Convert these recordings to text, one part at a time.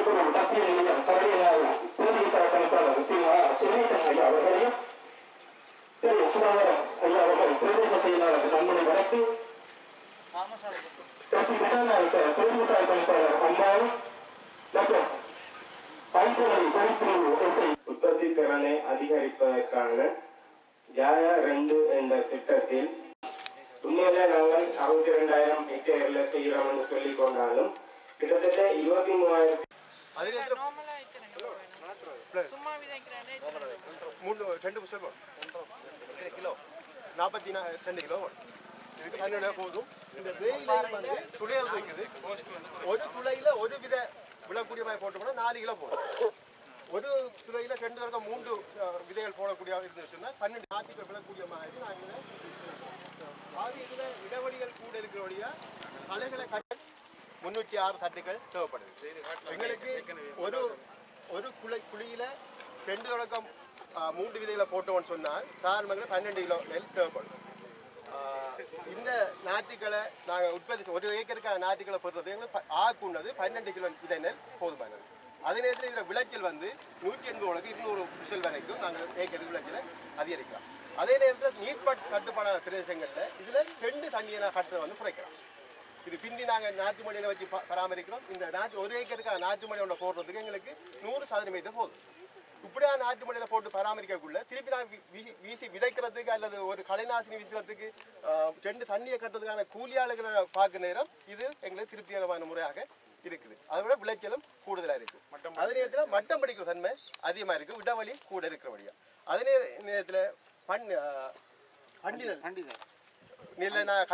குழு பட்டியலில் தலைமையாக பிரதி பணிப்பாளர் பி ஆர் சிவனேசன் ஐயா அவர்களையும் திரு சுதாகரன் ஐயா அவர்கள் பிரதேச செயலாளர் நன்மணி வடக்கு எஸ் பி விசாநாயக்க பிரதிநிதி பணிப்பாளர் அம்மாவும் மற்றும் பைசலை பரிசுப்பிரிவு எஸ்ஐ உற்பத்தி திறனை அதிகரிப்பதற்கான ஜாயா ரெண்டு என்ற திட்டத்தில் உண்மையிலே நாங்கள் அறுபத்தி ரெண்டாயிரம் ஹெக்டேர்ல செய்கிறோம்னு சொல்லிக் கொண்டாலும் கிட்டத்தட்ட இருபத்தி மூவாயிரத்தி நார்மலா இத்தனை வேணும். சும்மா விதைக்கிறேன் மூணு ரெண்டு புஷல் கிலோ நாற்பத்தி நா ரெண்டு கிலோ இதுக்கு பன்னெண்டு போதும் இந்த வெயில வந்து துளையல் வைக்குது ஒரு துளையில ஒரு வித விழக்கூடிய மாதிரி போட்டோம்னா நாலு கிலோ போடும் ஒரு துளையில ரெண்டு வரைக்கும் மூன்று அஹ், விதைகள் போடக்கூடிய இருந்துச்சுன்னா பன்னெண்டு நாத்திகள் விழக்கூடிய மாதிரி நாங்கள் பாதி இதுல இடைவெளிகள் கூட இருக்கிறபடியா கலைகளை கட்ட முன்னூற்றி ஆறு தட்டுகள் தேவைப்படுது எங்களுக்கு ஒரு ஒரு குழி குழியில ரெண்டு தொடக்கம் ஆ, மூன்று விதைகளை போட்டோம்னு சொன்னால் சாதாரணமாக பன்னெண்டு கிலோ நெல் தேவைப்படும் ஆ, இந்த நாற்றுக்களை நாங்கள் உற்பத்தி செய்- ஒரு ஏக்கருக்கான நாற்றுக்களை போடுறது எங்களுக்கு ப- ஆக்குன்னது பன்னெண்டு கிலோ விதை நெல் போதுமானது அதே நேரத்தில் இதில் விளைச்சல் வந்து நூற்றி எண்பது உலக இருநூறு புஷல் வரைக்கும் நாங்கள் ஏக்கருக்கு விளைச்சலை அதிகரிக்கலாம் அதே நேரத்தில் நீர்ப்பாட்டு தட்டுப்பாடான பிரதேசங்களில் இதில் ரெண்டு தண்ணியை கட்டுறதை வந்து குறைக்கலாம் இது பிந்தி நாங்கள் நாட்டு மடியில் வச்சு ப- பராமரிக்கிறோம் இந்த நாட்டு ஒரு ஏக்கருக்கு நாட்டு மடி ஒன்று போடுறதுக்கு எங்களுக்கு நூறு சதவீதம் போதும் இப்படியா நாட்டு மடியில் போட்டு பராமரிக்கக்குள்ள திருப்பி நான் வீ- வீசி வீசி விதைக்கிறதுக்கு அல்லது ஒரு கலைநாசினி வீசுறதுக்கு ஆஹ், ரெண்டு தண்ணியை கட்டுறதுக்கான கூலியாளர்களை பார்க்க நேரம் இது எங்களுக்கு திருப்திகரமான முறையாக இருக்குது அதை விட விளைச்சலும் கூடுதலாக இருக்கு அதே நேரத்தில் மட்டம் படிக்கிற தன்மை அதிகமாக இருக்கு விடவழி கூட இருக்கிறபடியா அதே நேர- நேரத்தில் பண் ஆஹ், பண்டிதல் பண்டிதல் நில நான்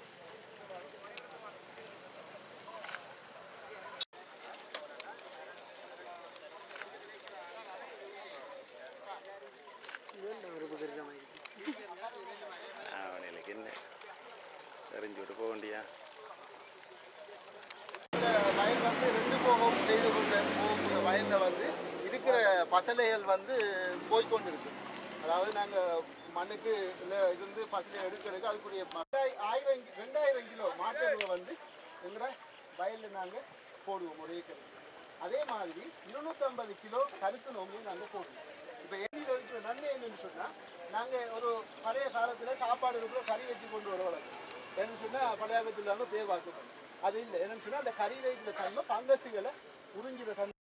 அவனுக்கு என்ன எறிஞ்சு விட்டு போக வேண்டியா இந்த வயல் வந்து ரெண்டு போகம் செய்து கொண்ட போகக்கூடிய வயலில் வந்து இருக்கிற பசலைகள் வந்து போய்க்கொண்டு இருக்கு அதாவது நாங்கள் மண்ணுக்கு இல்லை இருந்து பசலை எடுக்கிறதுக்கு அதுக்குரிய ம- ஆயிரம் கி- ரெண்டாயிரம் கிலோ மாட்டு வந்து எங்களோட வயலில் நாங்கள் போடுவோம் ஒரு ஏக்கருக்கு அதே மாதிரி இருநூற்றம்பது கிலோ கருத்து நோம்பையும் நாங்கள் போடுவோம் இப்போ எண்ணில் இருக்கிற நன்மை என்னன்னு சொன்னால் நாங்கள் ஒரு பழைய காலத்தில் சாப்பாடு இருக்கிற கறி வச்சு கொண்டு வர வழக்கம் என்னன்னு சொன்னால் பழையாகத்தில் இல்லாமல் பேவாக்கு அது இல்லை என்னன்னு சொன்னால் அந்த கறியில் இருக்கிற தன்மை பங்கசுகளை உறிஞ்சிற தன்மை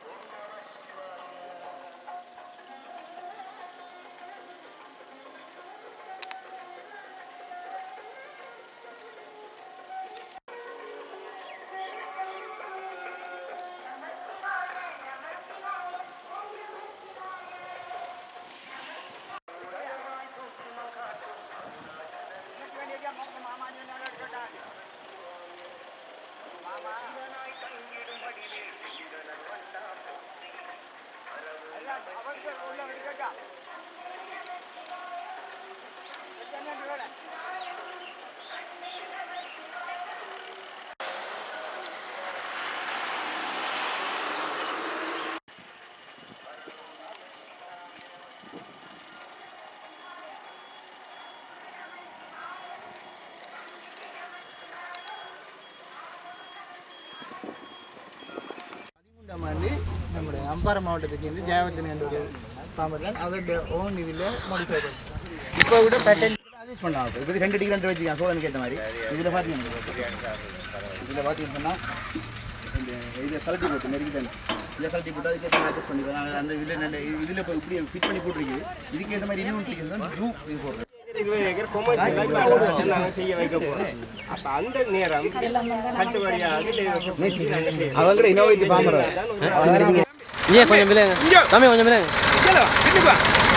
பதிமூன்றாம் ஆண்டு நம்முடைய அம்பாறை மாவட்டத்தை சேர்ந்து ஜெயவர்தன் என்ற ஒரு பாம்பர்தான் அவருடைய ஓன் இதில் மாடிஃபை பண்ணி இப்போ கூட பேட்டன் அட்ஜஸ்ட் பண்ணலாம் இப்போ இது ரெண்டு டிகிரி ரெண்டு வச்சுக்கலாம் சோழனுக்கு ஏற்ற மாதிரி இதில் பார்த்தீங்கன்னா இதில் பார்த்தீங்கன்னு சொன்னால் இந்த இதை கலட்டி போட்டு நெருக்கி தானே இதை கலட்டி போட்டு அதுக்கேற்ற மாதிரி அட்ஜஸ்ட் பண்ணிக்கலாம் அந்த இதில் நல்ல இதில் இப்போ இப்படி ஃபிட் பண்ணி போட்டிருக்கு இதுக்கு ஏற்ற மாதிரி இன்னும் டிகிரி ஜூ இது போடுறது இருபது ஏக்கர் கொமர்ஷியல் நாங்கள் செய்ய வைக்க போகிறோம் அப்போ அந்த நேரம் கட்டுப்படியாக அவங்க இன்னோவேட்டிவ் பாம்பர் இங்கே கொஞ்சம் விலைங்க தம்பி கொஞ்சம் விலைங்க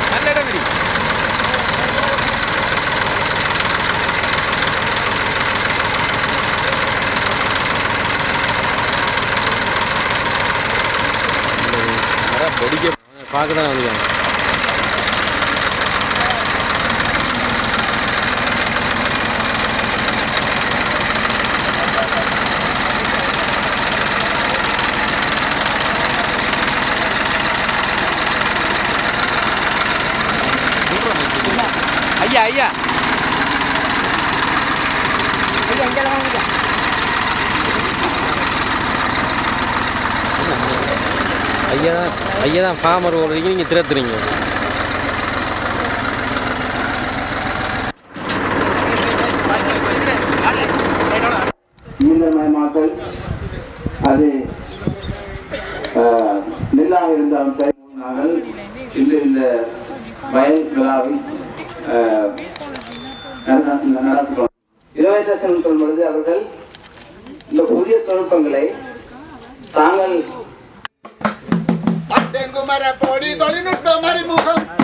பார்க்க தான் வந்துருக்காங்க ஐயா ஐயா ஐயா ஐயா தான் ஐயா தான் ஃபார்மர் ஓடுறீங்க நீங்கள் திரத்துறீங்க இயந்திரமயமாக்கல் அது ஆஹ், நெல்லாக இருந்தாலும் சரி நாங்கள் இன்று இந்த வயல் விழாவை ஆஹ், நட- நடத்துகிறோம் இளவரசன் சொல்லும் பொழுது அவர்கள் இந்த புதிய தொழில்நுட்பங்களை தாங்கள் தென்குமர பொடி தொழில்நுட்ப மறைமுகம்